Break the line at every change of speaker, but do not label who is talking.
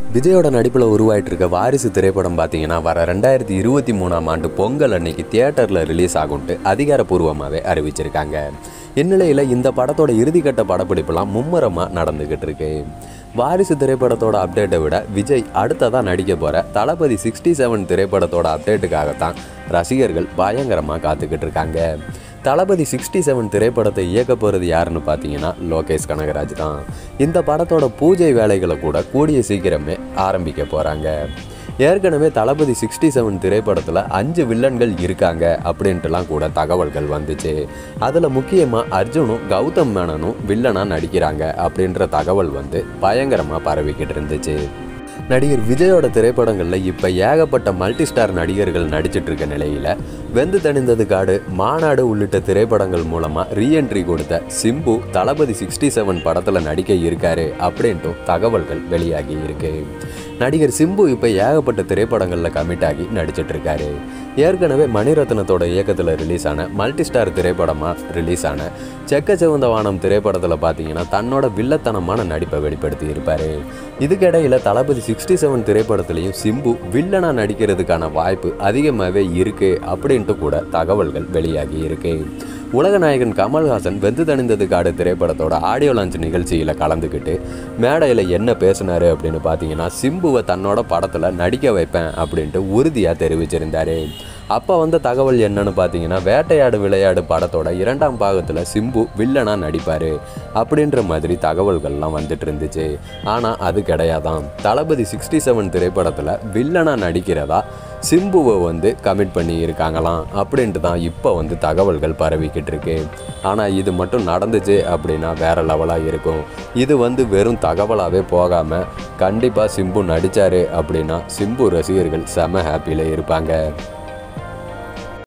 விஜயோட நடிப்பில் உருவாயிட்டு இருக்க வாரிசு திரைப்படம் பார்த்தீங்கன்னா வர ரெண்டாயிரத்தி இருபத்தி மூணாம் ஆண்டு பொங்கல் அன்னைக்கு தியேட்டரில் ரிலீஸ் ஆகும்ட்டு அதிகாரப்பூர்வமாகவே அறிவிச்சிருக்காங்க இந்நிலையில் இந்த படத்தோட இறுதிக்கட்ட படப்பிடிப்புலாம் மும்முரமாக நடந்துக்கிட்டு இருக்கு வாரிசு திரைப்படத்தோட அப்டேட்டை விட விஜய் அடுத்ததாக நடிக்க போகிற தளபதி சிக்ஸ்டி செவன் திரைப்படத்தோட அப்டேட்டுக்காகத்தான் ரசிகர்கள் பயங்கரமாக காத்துக்கிட்டு இருக்காங்க தளபதி சிக்ஸ்டி செவன் திரைப்படத்தை இயக்க போகிறது யாருன்னு பார்த்தீங்கன்னா லோகேஷ் கனகராஜ் தான் இந்த படத்தோட பூஜை வேலைகளை கூட கூடிய சீக்கிரமே ஆரம்பிக்க போகிறாங்க ஏற்கனவே தளபதி சிக்ஸ்டி செவன் திரைப்படத்தில் அஞ்சு வில்லன்கள் இருக்காங்க அப்படின்ட்டுலாம் கூட தகவல்கள் வந்துச்சு அதில் முக்கியமாக அர்ஜுனும் கௌதம் மேனனும் வில்லனாக நடிக்கிறாங்க அப்படின்ற தகவல் வந்து பயங்கரமாக பரவிக்கிட்டு இருந்துச்சு நடிகர் விஜயோட திரைப்படங்களில் இப்போ ஏகப்பட்ட மல்டி ஸ்டார் நடிகர்கள் நடிச்சிட்டு இருக்க நிலையில் வெந்து தணிந்தது காடு மாநாடு உள்ளிட்ட திரைப்படங்கள் மூலமாக ரீஎன்ட்ரி கொடுத்த சிம்பு தளபதி சிக்ஸ்டி செவன் படத்தில் நடிக்க இருக்காரு அப்படின்ட்டும் தகவல்கள் வெளியாகி இருக்கு நடிகர் சிம்பு இப்போ ஏகப்பட்ட திரைப்படங்களில் கமிட் ஆகி நடிச்சிட்டு இருக்காரு ஏற்கனவே மணிரத்னத்தோட இயக்கத்தில் ரிலீஸ் ஆன மல்டி ஸ்டார் திரைப்படமாக ரிலீஸ் ஆன செக்க சிவந்த வானம் திரைப்படத்தில் பார்த்தீங்கன்னா தன்னோட வில்லத்தனமான நடிப்பை வெளிப்படுத்தி இருப்பார் இதுக்கிடையில் தளபதி சிக்ஸ்டி செவன் திரைப்படத்துலையும் சிம்பு வில்லனாக நடிக்கிறதுக்கான வாய்ப்பு அதிகமாகவே இருக்குது அப்படின்ட்டு கூட தகவல்கள் வெளியாகி இருக்கு உலகநாயகன் கமல்ஹாசன் வெந்து தணிந்தது காடு திரைப்படத்தோட ஆடியோ லான்ச் நிகழ்ச்சியில் கலந்துக்கிட்டு மேடையில் என்ன பேசினாரு அப்படின்னு பார்த்தீங்கன்னா சிம்புவை தன்னோட படத்தில் நடிக்க வைப்பேன் அப்படின்ட்டு உறுதியாக தெரிவிச்சிருந்தாரு அப்போ வந்த தகவல் என்னன்னு பார்த்தீங்கன்னா வேட்டையாடு விளையாடு படத்தோட இரண்டாம் பாகத்தில் சிம்பு வில்லனாக நடிப்பார் அப்படின்ற மாதிரி தகவல்கள்லாம் வந்துட்டு இருந்துச்சு ஆனால் அது கிடையாதான் தளபதி சிக்ஸ்டி செவன் திரைப்படத்தில் வில்லனாக நடிக்கிறதா சிம்புவை வந்து கமிட் பண்ணி இருக்காங்களாம் அப்படின்ட்டு தான் இப்போ வந்து தகவல்கள் பரவிக்கிட்டு இருக்கு ஆனால் இது மட்டும் நடந்துச்சு அப்படின்னா வேற லெவலாக இருக்கும் இது வந்து வெறும் தகவலாகவே போகாமல் கண்டிப்பாக சிம்பு நடித்தார் அப்படின்னா சிம்பு ரசிகர்கள் செம ஹாப்பியில் இருப்பாங்க